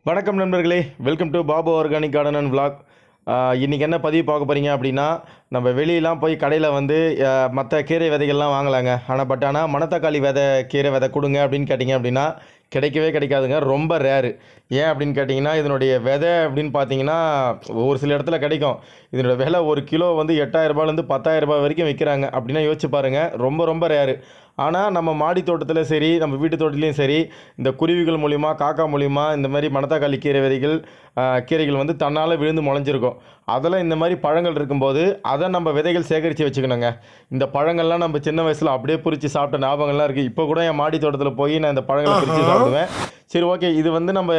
வணக்கம் நண்பர்களே welcome to Babu organic garden and vlog ஆஹ் இன்னைக்கு என்ன பதிவு பார்க்க போகிறீங்க அப்படின்னா நம்ம வெளியெல்லாம் போய் கடையில் வந்து மற்ற கீரை விதைகள்லாம் வாங்கலாங்க ஆனால் பட் ஆனால் மணத்தக்காளி விதை கீரை விதை கொடுங்க அப்படின்னு கேட்டிங்க அப்படின்னா கிடைக்கவே கிடைக்காதுங்க ரொம்ப ரேரு ஏன் அப்படின்னு கேட்டிங்கன்னா இதனுடைய விதை அப்படின்னு பார்த்தீங்கன்னா ஒரு சில இடத்துல கிடைக்கும் இதனோட விலை ஒரு கிலோ வந்து எட்டாயிரம் ரூபாயிலேருந்து பத்தாயிரம் ரூபாய் வரைக்கும் விற்கிறாங்க அப்படின்னா யோசிச்சு பாருங்கள் ரொம்ப ரொம்ப ரேரு ஆனால் நம்ம மாடி தோட்டத்தில் சரி நம்ம வீட்டு தோட்டத்துலேயும் சரி இந்த குருவிகள் மூலிமா காக்கா மூலிமா இந்த மாதிரி மணத்தக்காளி கீரை விதைகள் ஆஹ், கீரைகள் வந்து தன்னால் விழுந்து முளைஞ்சிருக்கும் அதில் இந்த மாதிரி பழங்கள் இருக்கும்போது அதை நம்ம விதைகள் சேகரித்து வச்சுக்கணுங்க இந்த பழங்கள்லாம் நம்ம சின்ன வயசில் அப்படியே பிரித்து சாப்பிட்ட ஞாபகங்கள்லாம் இருக்குது இப்போ கூட என் மாடி தோட்டத்தில் போய் நான் இந்த பழங்களை பிரித்து சாப்பிடுவேன் சரி ஓகே இது வந்து நம்ம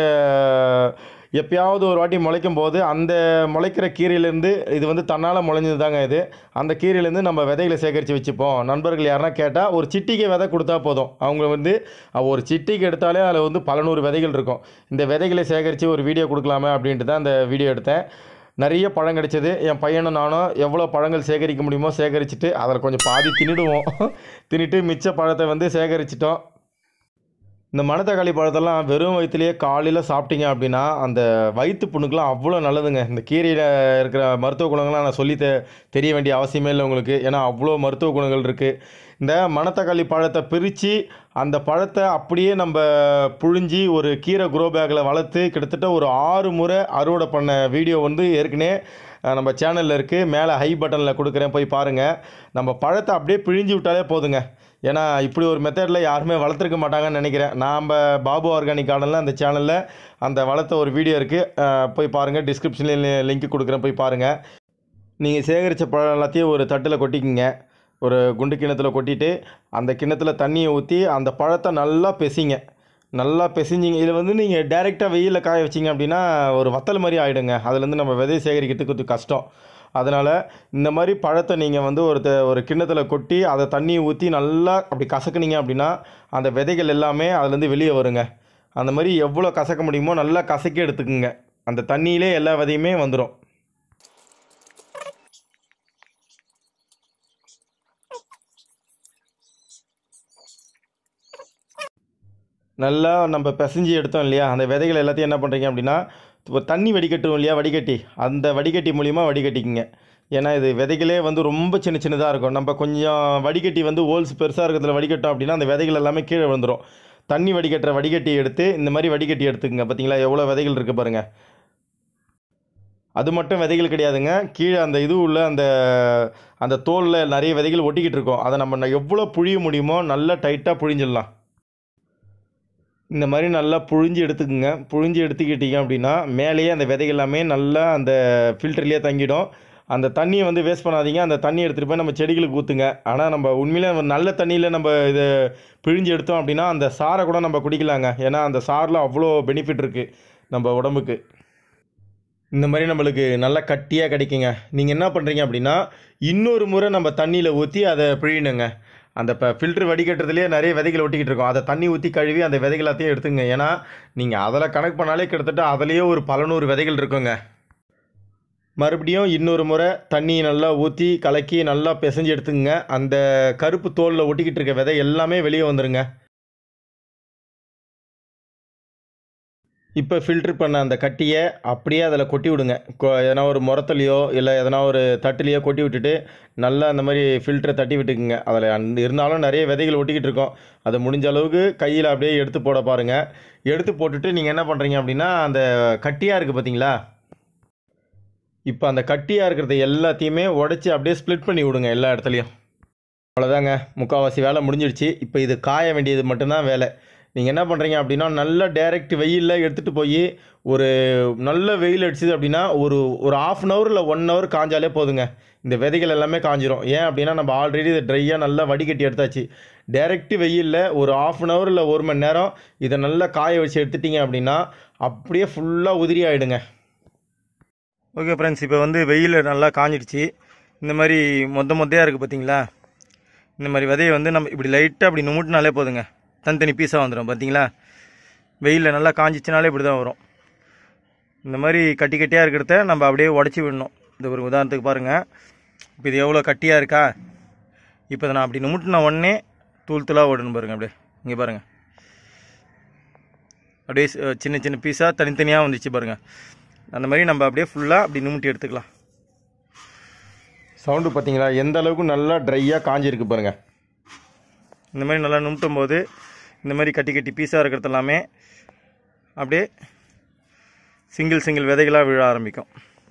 எப்பயாவது ஒரு வாட்டி முளைக்கும் போது அந்த முளைக்கிற கீரையிலேருந்து இது வந்து தன்னால் முளைஞ்சது தாங்க இது அந்த கீரையிலேருந்து நம்ம விதைகளை சேகரித்து வச்சுப்போம் நண்பர்கள் யாருன்னா கேட்டால் ஒரு சிட்டிகை விதை கொடுத்தா போதும் அவங்க வந்து அஹ், ஒரு சிட்டிக்கு எடுத்தாலே அதில் வந்து பல நூறு விதைகள் இருக்கும் இந்த விதைகளை சேகரித்து ஒரு வீடியோ கொடுக்கலாமே அப்படின்ட்டு தான் அந்த வீடியோ எடுத்தேன் நிறைய பழம் கிடைச்சது என் பையனும் நானும் எவ்வளோ பழங்கள் சேகரிக்க முடியுமோ சேகரிச்சுட்டு அதில் கொஞ்சம் பாதி தின்னுடுவோம் தின்னுட்டு மிச்ச பழத்தை வந்து சேகரிச்சிட்டோம் இந்த மணத்தக்காளி பழத்தெல்லாம் வெறும் வயிற்றுலேயே காலையில் சாப்பிட்டீங்க அப்படின்னா அந்த வயிற்று புண்ணுக்கெலாம் அவ்வளோ நல்லதுங்க இந்த கீரையில் இருக்கிற மருத்துவ குணங்கள்லாம் நான் சொல்லி தெ தெரிய வேண்டிய அவசியமே இல்லை உங்களுக்கு ஏன்னா அவ்வளோ மருத்துவ குணங்கள் இருக்குது இந்த மணத்தக்காளி பழத்தை பிரித்து அந்த பழத்தை அப்படியே நம்ம புழிஞ்சி ஒரு கீரை குரோ பேக்கில் வளர்த்து கிட்டத்தட்ட ஒரு ஆறு முறை அறுவடை பண்ண வீடியோ வந்து ஏற்கனவே அஹ், நம்ம சேனலில் இருக்குது மேலே ஹை பட்டனில் கொடுக்குறேன் போய் பாருங்கள் நம்ம பழத்தை அப்படியே பிழிஞ்சு விட்டாலே போதுங்க ஏன்னா இப்படி ஒரு மெத்தடில் யாருமே வளர்த்துருக்க மாட்டாங்கன்னு நினைக்கிறேன் நாம் பாபு ஆர்கானிக் கார்டனில் அந்த சேனலில் அந்த வளர்த்த ஒரு வீடியோ இருக்குது போய் பாருங்கள் டிஸ்கிரிப்ஷனில் லிங்க் கொடுக்குறேன் போய் பாருங்கள் நீங்கள் சேகரித்த பழம் எல்லாத்தையும் ஒரு தட்டில் கொட்டிக்கிங்க ஒரு குண்டு கிண்ணத்துல கொட்டிட்டு அந்த கிண்ணத்தில் தண்ணியை ஊற்றி அந்த பழத்தை நல்லா பெசிங்க நல்லா பெசிஞ்சிங்க இதில் வந்து நீங்கள் டைரெக்டாக வெயிலில் காய வச்சிங்க அப்படின்னா ஒரு வத்தல் மாதிரி ஆகிடுங்க அதுலேருந்து நம்ம விதை சேகரிக்கிறதுக்கு கொஞ்சம் கஷ்டம் அதனால் இந்த மாதிரி பழத்தை நீங்கள் வந்து ஒரு த- ஒரு கிண்ணத்தில் கொட்டி அதை தண்ணியை ஊற்றி நல்லா அப்படி கசக்குனீங்க அப்படின்னா அந்த விதைகள் எல்லாமே அதுலேருந்து வெளியே வருங்க அந்த மாதிரி எவ்வளோ கசக்க முடியுமோ நல்லா கசக்கி எடுத்துக்குங்க அந்த தண்ணியிலே எல்லா விதையுமே வந்துடும் நல்லா நம்ம பிசைஞ்சு எடுத்தோம் இல்லையா அந்த விதைகள் எல்லாத்தையும் என்ன பண்ணுறீங்க அப்படின்னா இப்போ தண்ணி வடிகட்டுவோம் இல்லையா வடிகட்டி அந்த வடிகட்டி மூலிமா வடிகட்டிக்குங்க ஏன்னா இது விதைகளே வந்து ரொம்ப சின்ன சின்னதாக இருக்கும் நம்ம கொஞ்சம் வடிகட்டி வந்து ஹோல்ஸ் பெருசாக இருக்கிறதுல வடிகட்டோம் அப்படின்னா அந்த விதைகள் எல்லாமே கீழே விழுந்துரும் தண்ணி வடிகட்டுற வடிகட்டி எடுத்து இந்த மாதிரி வடிகட்டி எடுத்துக்கங்க பார்த்தீங்களா எவ்வளோ விதைகள் இருக்குது பாருங்கள் அது மட்டும் விதைகள் கிடையாதுங்க கீழே அந்த இது உள்ள அந்த அந்த தோலில் நிறைய விதைகள் ஒட்டிக்கிட்டு இருக்கும் அதை நம்ம ந- எவ்வளோ புழிய முடியுமோ நல்லா டைட்டாக புழிஞ்சிடலாம் இந்த மாதிரி நல்லா புழிஞ்சு எடுத்துக்குங்க புழிஞ்சு எடுத்துக்கிட்டீங்க அப்படின்னா மேலேயே அந்த விதைகள் எல்லாமே நல்லா அந்த ஃபில்டர்லேயே தங்கிடும் அந்த தண்ணியை வந்து வேஸ்ட் பண்ணாதீங்க அந்த தண்ணி எடுத்துகிட்டு போய் நம்ம செடிகளுக்கு ஊற்றுங்க ஆனால் நம்ம உண்மையிலே நம்ம நல்ல தண்ணியில் நம்ம இதை பிழிஞ்சு எடுத்தோம் அப்படின்னா அந்த சாரை கூட நம்ம குடிக்கலாங்க ஏன்னா அந்த சாரில் அவ்வளோ பெனிஃபிட் இருக்குது நம்ம உடம்புக்கு இந்த மாதிரி நம்மளுக்கு நல்லா கட்டியாக கிடைக்குங்க நீங்கள் என்ன பண்ணுறீங்க அப்படின்னா இன்னொரு முறை நம்ம தண்ணியில் ஊற்றி அதை பிழியணுங்க அந்த இப்போ ஃபில்டர் வடிகட்டுறதுலேயே நிறைய விதைகள் ஒட்டிக்கிட்டு இருக்கும் அதை தண்ணி ஊற்றி கழுவி அந்த விதைகள் எல்லாத்தையும் எடுத்துங்க ஏன்னா நீங்கள் அதில் கணக்கு பண்ணாலே கிட்டத்தட்ட அதுலேயே ஒரு பல நூறு விதைகள் இருக்குங்க மறுபடியும் இன்னொரு முறை தண்ணி நல்லா ஊற்றி கலக்கி நல்லா பிசைஞ்சு எடுத்துங்க அந்த கருப்பு தோலில் ஒட்டிக்கிட்டு இருக்க விதை எல்லாமே வெளியே வந்துருங்க இப்போ ஃபில்டர் பண்ண அந்த கட்டியை அப்படியே அதில் கொட்டி விடுங்க கொ- எதனா ஒரு முரத்துலையோ இல்லை எதனா ஒரு தட்டுலையோ கொட்டி விட்டுட்டு நல்லா அந்த மாதிரி ஃபில்டரை தட்டி விட்டுக்குங்க அதில் அந்த இருந்தாலும் நிறைய விதைகள் ஒட்டிக்கிட்டு இருக்கும் அதை முடிஞ்ச அளவுக்கு கையில் அப்படியே எடுத்து போட பாருங்கள் எடுத்து போட்டுட்டு நீங்கள் என்ன பண்ணுறீங்க அப்படின்னா அந்த கட்டியாக இருக்குது பார்த்தீங்களா இப்போ அந்த கட்டியாக இருக்கிறத எல்லாத்தையுமே உடச்சி அப்படியே ஸ்ப்ளிட் பண்ணி விடுங்க எல்லா இடத்துலையும் அவ்வளோதாங்க முக்கால்வாசி வேலை முடிஞ்சிடுச்சு இப்போ இது காய வேண்டியது மட்டும்தான் வேலை நீங்கள் என்ன பண்ணுறீங்க அப்படின்னா நல்ல டைரக்ட் வெயிலில் எடுத்துகிட்டு போய் ஒரு நல்ல வெயில் அடிச்சுது அப்படின்னா ஒரு ஒரு ஆஃப் அன் ஹவர் இல்லை ஒன் ஹவர் காஞ்சாலே போதுங்க இந்த விதைகள் எல்லாமே காஞ்சிரும் ஏன் அப்படின்னா நம்ம ஆல்ரெடி இதை ட்ரையாக நல்லா வடிகட்டி எடுத்தாச்சு டைரக்ட் வெயிலில் ஒரு ஆஃப் அன் ஹவர் இல்லை ஒரு மணி நேரம் இதை நல்லா காய வச்சு எடுத்துட்டீங்க அப்படின்னா அப்படியே ஃபுல்லாக உதிரி ஆகிடுங்க ஓகே ஃப்ரெண்ட்ஸ் இப்போ வந்து வெயில் நல்லா காஞ்சிடுச்சு இந்த மாதிரி மொத்த மொத்தையாக இருக்குது பார்த்தீங்களா இந்த மாதிரி விதையை வந்து நம்ம இப்படி லைட்டாக அப்படி நுமுட்டினாலே போதுங்க தனித்தனி பீஸாக வந்துடும் பார்த்தீங்களா வெயிலில் நல்லா காஞ்சிச்சுனாலே இப்படி தான் வரும் இந்த மாதிரி கட்டி கட்டியாக இருக்கிறத நம்ம அப்படியே உடச்சி விடணும் இந்த ஒரு உதாரணத்துக்கு பாருங்கள் இப்போ இது எவ்வளோ கட்டியாக இருக்கா இப்போ இதை நான் அப்படி நுமுட்டின உடனே தூள் தூளாக ஓடணும் பாருங்கள் அப்படியே இங்கே பாருங்கள் அப்படியே சி- சின்ன சின்ன பீஸாக தனித்தனியாக வந்துச்சு பாருங்கள் அந்த மாதிரி நம்ம அப்படியே ஃபுல்லாக அப்படி நிமிட்டி எடுத்துக்கலாம் சவுண்டு பார்த்தீங்களா எந்த அளவுக்கு நல்லா ட்ரையாக காஞ்சிருக்கு பாருங்கள் இந்த மாதிரி நல்லா நுமுட்டும் போது இந்த மாதிரி கட்டி கட்டி பீஸாக இருக்கிறது எல்லாமே அப்படியே சிங்கிள் சிங்கிள் விதைகளாக விழ ஆரம்பிக்கும்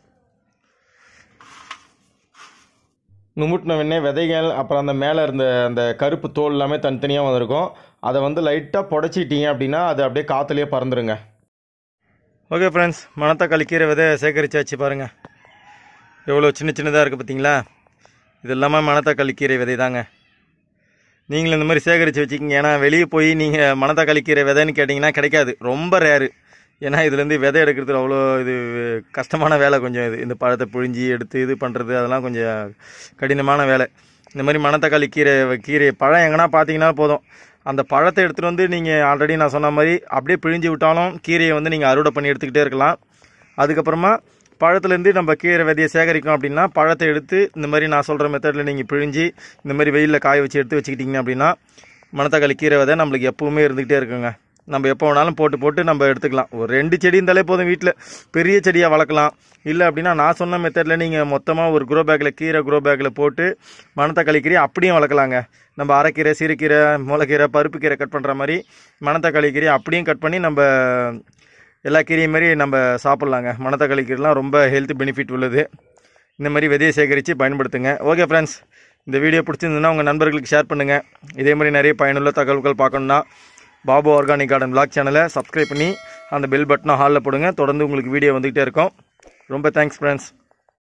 நுமுட்டின உடனே விதைகள் அப்புறம் அந்த மேலே இருந்த அந்த கருப்பு தோல் எல்லாமே தனித்தனியாக வந்திருக்கும் அதை வந்து லைட்டாக புடச்சிட்டீங்க அப்படின்னா அது அப்படியே காற்றுலேயே பறந்துருங்க ஓகே ஃப்ரெண்ட்ஸ் மணத்தக்காளி கீரை விதை சேகரிச்சாச்சு பாருங்கள் எவ்வளோ சின்ன சின்னதாக இருக்குது பார்த்தீங்களா இது எல்லாமே மணத்தக்காளி கீரை விதை தாங்க நீங்களும் இந்த மாதிரி சேகரித்து வச்சுக்கிங்க ஏன்னா வெளியே போய் நீங்கள் மணத்தக்காளி கீரை விதைன்னு கேட்டிங்கன்னா கிடைக்காது ரொம்ப ரேரு ஏன்னா இதுலேருந்து விதை எடுக்கிறது அவ்வளோ இது கஷ்டமான வேலை கொஞ்சம் இது இந்த பழத்தை புழிஞ்சி எடுத்து இது பண்ணுறது அதெல்லாம் கொஞ்சம் கடினமான வேலை இந்த மாதிரி மணத்தக்காளி கீரை கீரை பழம் எங்கன்னா பார்த்தீங்கன்னா போதும் அந்த பழத்தை எடுத்துகிட்டு வந்து நீங்கள் ஆல்ரெடி நான் சொன்ன மாதிரி அப்படியே பிழிஞ்சு விட்டாலும் கீரையை வந்து நீங்கள் அறுவடை பண்ணி எடுத்துக்கிட்டே இருக்கலாம் அதுக்கப்புறமா பழத்துலேருந்து நம்ம கீரை விதையை சேகரிக்கும் அப்படின்னா பழத்தை எடுத்து இந்த மாதிரி நான் சொல்கிற மெத்தடில் நீங்கள் பிழிஞ்சு இந்த மாதிரி வெயிலில் காய வச்சு எடுத்து வச்சுக்கிட்டிங்க அப்படின்னா மணத்தக்காளி கீரை விதை நம்மளுக்கு எப்பவுமே இருந்துக்கிட்டே இருக்குங்க நம்ம எப்போ வேணாலும் போட்டு போட்டு நம்ம எடுத்துக்கலாம் ஒரு ரெண்டு செடி இருந்தாலே போதும் வீட்டில் பெரிய செடியாக வளர்க்கலாம் இல்லை அப்படின்னா நான் சொன்ன மெத்தடில் நீங்கள் மொத்தமாக ஒரு குரோ பேக்கில் கீரை குரோ பேக்கில் போட்டு மணத்தக்காளி கீரை அப்படியும் வளர்க்கலாங்க நம்ம அரைக்கீரை சிறுகீரை முளைக்கீரை பருப்பு கீரை கட் பண்ணுற மாதிரி மணத்தக்காளி கீரை அப்படியும் கட் பண்ணி நம்ம எல்லா கீரையும் மாதிரி நம்ம சாப்பிட்லாங்க மணத்தக்காளி கீரைலாம் ரொம்ப ஹெல்த் பெனிஃபிட் உள்ளது இந்த மாதிரி விதையை சேகரித்து பயன்படுத்துங்க ஓகே ஃப்ரெண்ட்ஸ் இந்த வீடியோ பிடிச்சிருந்ததுன்னா உங்கள் நண்பர்களுக்கு ஷேர் பண்ணுங்கள் இதே மாதிரி நிறைய பயனுள்ள தகவல்கள் பார்க்கணுன்னா பாபு ஆர்கானிக் கார்டன் vlog சேனலை சப்ஸ்கிரைப் பண்ணி அந்த பெல் பட்டனை ஹாலில் போடுங்க தொடர்ந்து உங்களுக்கு வீடியோ வந்துகிட்டே இருக்கும் ரொம்ப தேங்க்ஸ் ஃப்ரெண்ட்ஸ்